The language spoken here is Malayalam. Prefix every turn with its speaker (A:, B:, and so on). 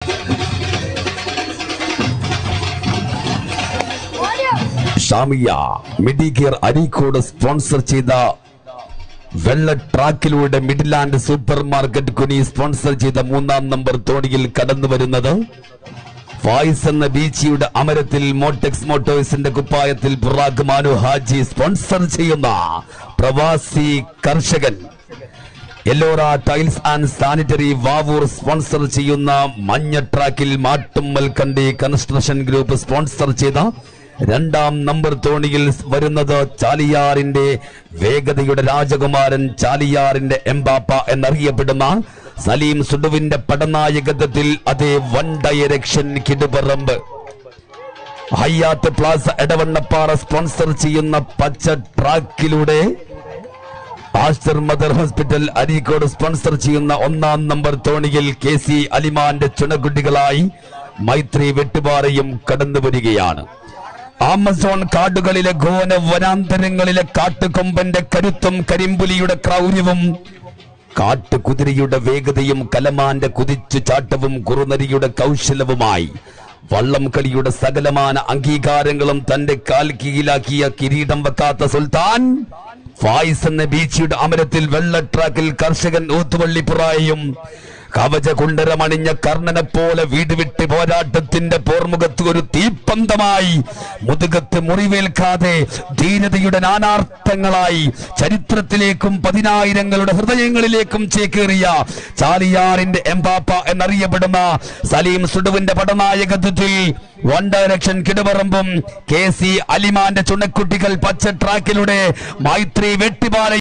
A: ഷാമിയ മെഡിക്കെയർ അരീക്കോട് സ്പോൺസർ ചെയ്ത വെള്ള ട്രാക്കിലൂടെ മിഡിലാൻഡ് സൂപ്പർ മാർക്കറ്റ് കുനി സ്പോൺസർ ചെയ്ത മൂന്നാം നമ്പർ തോണിയിൽ കടന്നു വരുന്നത് ഫായിസ് എന്ന ബീച്ചിയുടെ അമരത്തിൽ മോട്ടെക്സ് മോട്ടോഴ്സിന്റെ കുപ്പായത്തിൽ ബുറാഖ് മാനു ഹാജി സ്പോൺസർ ചെയ്യുന്ന പ്രവാസി കർഷകൻ Ellora tiles and sanitary Vavoor sponsor ചെയ്യുന്ന മഞ്ഞ ട്രാക്കിൽ Mattummal Kandi construction group sponsor ചെയ്ത രണ്ടാം നമ്പർ തോണിയിൽ വരുന്നത് ചാലിയാറിന്റെ വേഗതയുടെ രാജകുമാരൻ ചാലിയാറിന്റെ എംബാപ്പ എന്നറിയപ്പെടുന്ന സലീം സുഡുവിന്റെ പടനായകത്വത്തിൽ അതേ one direction Kiduparamba Hayath plaza Edavannappara sponsor ചെയ്യുന്ന പച്ച ട്രാക്കിലൂടെ Aster mother hospital Areekode sponsor ചെയ്യുന്ന ഒന്നാം നമ്പർ തോണിയിൽ കെ സി അലിമാന്റെ ചുണകുട്ടികളായി മൈത്രി വെട്ടുപാറയും കടന്നു വരികയാണ് ആമസോൺ കാടുകളിലെ ഘോന വനാന്തരങ്ങളിലെ കാട്ടുകൊമ്പന്റെ കരുത്തും കരിമ്പുലിയുടെ ക്രൗര്യവും കാട്ടുകുതിരയുടെ വേഗതയും കലമാന്റെ കുതിച്ചു ചാട്ടവും കുറുനരിയുടെ കൗശലവുമായി വള്ളം കളിയുടെ സകലമാന അംഗീകാരങ്ങളും തന്റെ കാൽ കീഴിലാക്കിയ കിരീടം വെക്കാത്ത സുൽത്താൻ ഫായിസ് എന്ന ബീച്ചിയുടെ അമരത്തിൽ വെള്ള ട്രാക്കിൽ കർഷകൻ ഊത്തുവള്ളിപ്പുറായും കവചകുണ്ടരമണിഞ്ഞ കർണനെ പോലെ വീട് വിട്ട് പോരാട്ടത്തിന്റെ പോർമുഖത്ത് ഒരു തീപ്പന്തമായി മുതുകത്ത് മുറിവേൽക്കാതെ ധീരതയുടെ നാനാർത്ഥങ്ങളായി ചരിത്രത്തിലേക്കും പതിനായിരങ്ങളുടെ ഹൃദയങ്ങളിലേക്കും ചേക്കേറിയ ചാലിയാറിന്റെ എംപാപ്പ എന്നറിയപ്പെടുന്ന സലീം സുഡുവിന്റെ പടനായകത്വത്തിൽ വൺ ഡയറക്ഷൻ കിടുപറമ്പും കെ സി അലിമാന്റെ ചുണക്കുട്ടികൾ പച്ച ട്രാക്കിലൂടെ മൈത്രി വെട്ടിപാറ